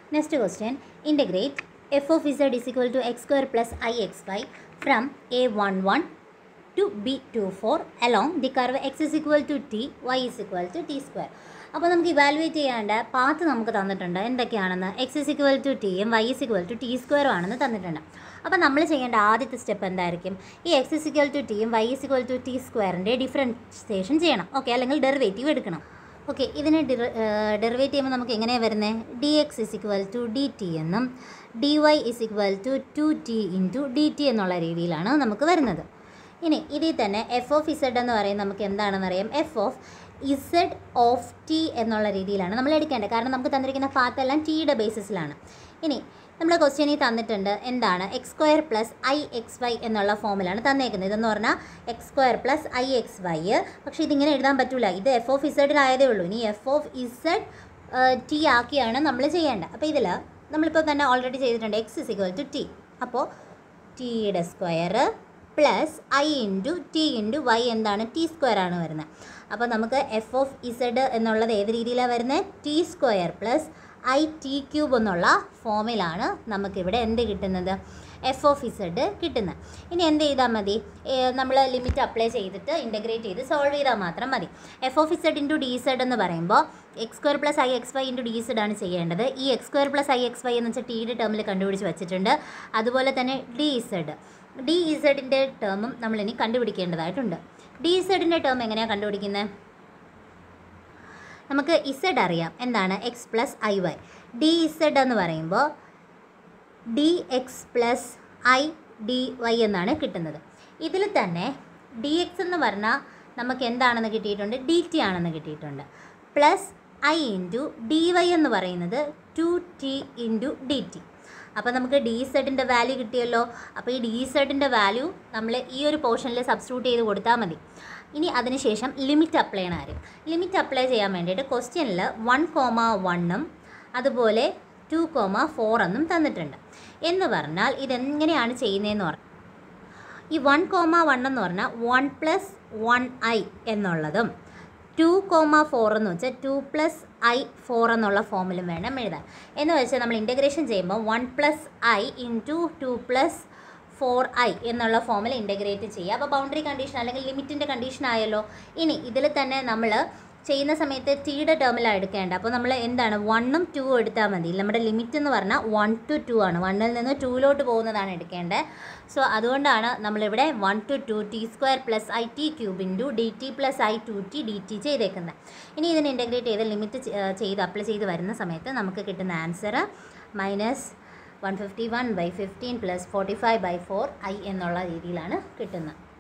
next question integrate F of Z is equal to X square plus I X Y from A one one two B two four along the curve X is equal to T Y is equal to T square അപ്പോൾ നമുക്ക് evaluate ചെയ്യാണ്ട് path നമുക്ക് തന്നിട്ടുണ്ട് എന്തൊക്കെയാണെന്ന് X is equal to ടിയും Y is equal to T സ്ക്വയറും ആണെന്ന് തന്നിട്ടുണ്ട് അപ്പോൾ നമ്മൾ ചെയ്യേണ്ട ആദ്യത്തെ സ്റ്റെപ്പ് എന്തായിരിക്കും ഈ എക്സ് ഇസ് ഇക്വൽ ടു ടിയും Y is equal to T സ്ക്വയറിൻ്റെ ഡിഫറൻസിയേഷൻ ചെയ്യണം ഓക്കെ അല്ലെങ്കിൽ ഡെറിവേറ്റീവ് എടുക്കണം ഓക്കെ ഇതിനെ ഡെറിവേറ്റ് ചെയ്യുമ്പോൾ നമുക്ക് എങ്ങനെയാണ് വരുന്നത് D X is equal to D T എന്നും D Y is equal to two T into D T എന്നുള്ള രീതിയിലാണ് നമുക്ക് വരുന്നത് ഇനി ഇതിൽ തന്നെ എഫ് ഓഫ് ഇസഡ് എന്ന് പറയുന്നത് നമുക്ക് എന്താണെന്ന് അറിയാം F of Z of T എന്നുള്ള രീതിയിലാണ് നമ്മൾ എടുക്കേണ്ടത് കാരണം നമുക്ക് തന്നിരിക്കുന്ന പാത്ത് എല്ലാം ടിയുടെ ബേസിസിലാണ് ഇനി നമ്മൾ ക്വസ്റ്റ്യനിൽ തന്നിട്ടുണ്ട് എന്താണ് X square plus I X Y എന്നുള്ള ഫോമിലാണ് തന്നേക്കുന്നത് ഇതെന്ന് പറഞ്ഞാൽ X square plus I X Y പക്ഷേ ഇതിങ്ങനെ എഴുതാൻ പറ്റില്ല ഇത് എഫ് ഓഫ് ഇസഡിലായതേ ഉള്ളൂ ഇനി എഫ് ഓഫ് ഇസഡ് ടി ആക്കിയാണ് നമ്മൾ ചെയ്യേണ്ടത് അപ്പോൾ ഇതിൽ നമ്മളിപ്പോൾ തന്നെ ഓൾറെഡി ചെയ്തിട്ടുണ്ട് X is equal to T അപ്പോൾ ടിയുടെ square plus I into T into Y എന്താണ് ടി സ്ക്വയർ ആണ് വരുന്നത് അപ്പോൾ നമുക്ക് എഫ് ഓഫ് ഇസഡ് എന്നുള്ളത് ഏത് രീതിയിലാണ് വരുന്നത് T square plus I T cube എന്നുള്ള ഫോമിലാണ് നമുക്കിവിടെ എന്ത് കിട്ടുന്നത് എഫ് ഓഫ് ഇസഡ് കിട്ടുന്നത് ഇനി എന്ത് ചെയ്താൽ മതി നമ്മൾ ലിമിറ്റ് അപ്ലൈ ചെയ്തിട്ട് ഇൻ്റഗ്രേറ്റ് ചെയ്ത് സോൾവ് ചെയ്താൽ മാത്രം മതി F of Z into D Z എന്ന് പറയുമ്പോൾ X square plus I X Y into D Z ആണ് ചെയ്യേണ്ടത് ഈ X square plus I X Y എന്ന് വെച്ചാൽ ടിയുടെ ടേമിൽ കണ്ടുപിടിച്ച് വെച്ചിട്ടുണ്ട് അതുപോലെ തന്നെ ഡി ഇസഡ് ഡി ഇസഡിൻ്റെ ടേമും നമ്മളിനി കണ്ടുപിടിക്കേണ്ടതായിട്ടുണ്ട് ഡി ഇസഡിൻ്റെ ടേം എങ്ങനെയാണ് കണ്ടുപിടിക്കുന്നത് നമുക്ക് ഇസഡ് അറിയാം എന്താണ് X plus I Y D Z എന്ന് പറയുമ്പോൾ D X plus I D Y എന്നാണ് കിട്ടുന്നത് ഇതിൽ തന്നെ ഡി എക്സ് എന്ന് പറഞ്ഞാൽ നമുക്ക് എന്താണെന്ന് കിട്ടിയിട്ടുണ്ട് ഡി ടി ആണെന്ന് കിട്ടിയിട്ടുണ്ട് plus I into D Y എന്ന് പറയുന്നത് two T into D T അപ്പോൾ നമുക്ക് ഡി സെഡിൻ്റെ വാല്യൂ കിട്ടിയല്ലോ അപ്പോൾ ഈ ഡി സെഡിൻ്റെ വാല്യൂ നമ്മൾ ഈ ഒരു പോർഷനിൽ സബ്സ്റ്റിറ്റ്യൂട്ട് ചെയ്ത് കൊടുത്താൽ മതി ഇനി അതിനുശേഷം ലിമിറ്റ് അപ്ലൈ ചെയ്യണം ആരും ലിമിറ്റ് അപ്ലൈ ചെയ്യാൻ വേണ്ടിയിട്ട് ക്വസ്റ്റ്യനിൽ വൺ കോമ വണ്ണും അതുപോലെ ടു കോമ ഫോർ എന്നും തന്നിട്ടുണ്ട് എന്ന് പറഞ്ഞാൽ ഇതെങ്ങനെയാണ് ചെയ്യുന്നതെന്ന് പറഞ്ഞാൽ ഈ വൺ കോമ വൺ എന്ന് പറഞ്ഞാൽ വൺ പ്ലസ് വൺ ഐ എന്നുള്ളതും ടു കോമ ഫോർ എന്ന് വെച്ചാൽ ടു പ്ലസ് ഐ ഫോർ എന്നുള്ള ഫോമിലും വേണം എഴുതാൻ എന്ന് വെച്ചാൽ നമ്മൾ ഇൻ്റഗ്രേഷൻ ചെയ്യുമ്പോൾ one plus I into two plus four I എന്നുള്ള ഫോമിൽ ഇൻ്റഗ്രേറ്റ് ചെയ്യുക അപ്പോൾ ബൗണ്ടറി കണ്ടീഷൻ അല്ലെങ്കിൽ ലിമിറ്റിൻ്റെ കണ്ടീഷൻ ആയല്ലോ ഇനി ഇതിൽ തന്നെ നമ്മൾ ചെയ്യുന്ന സമയത്ത് ടിയുടെ ടേമിലാണ് എടുക്കേണ്ടത് അപ്പോൾ നമ്മൾ എന്താണ് വണ്ണും ടു എടുത്താൽ മതി നമ്മുടെ ലിമിറ്റ് എന്ന് പറഞ്ഞാൽ വൺ ടു ടു ആണ് വണ്ണിൽ നിന്ന് ടൂയിലോട്ട് പോകുന്നതാണ് എടുക്കേണ്ടത് സോ അതുകൊണ്ടാണ് നമ്മളിവിടെ one two two T square plus I T cube into D T plus I two T D T ചെയ്തേക്കുന്നത് ഇനി ഇതിന് ഇൻ്റഗ്രേറ്റ് ചെയ്ത് ലിമിറ്റ് ചെയ്ത് അപ്ലൈ ചെയ്ത് വരുന്ന സമയത്ത് നമുക്ക് കിട്ടുന്ന answer minus one fifty one by fifteen plus forty five by four I എന്നുള്ള രീതിയിലാണ് കിട്ടുന്നത്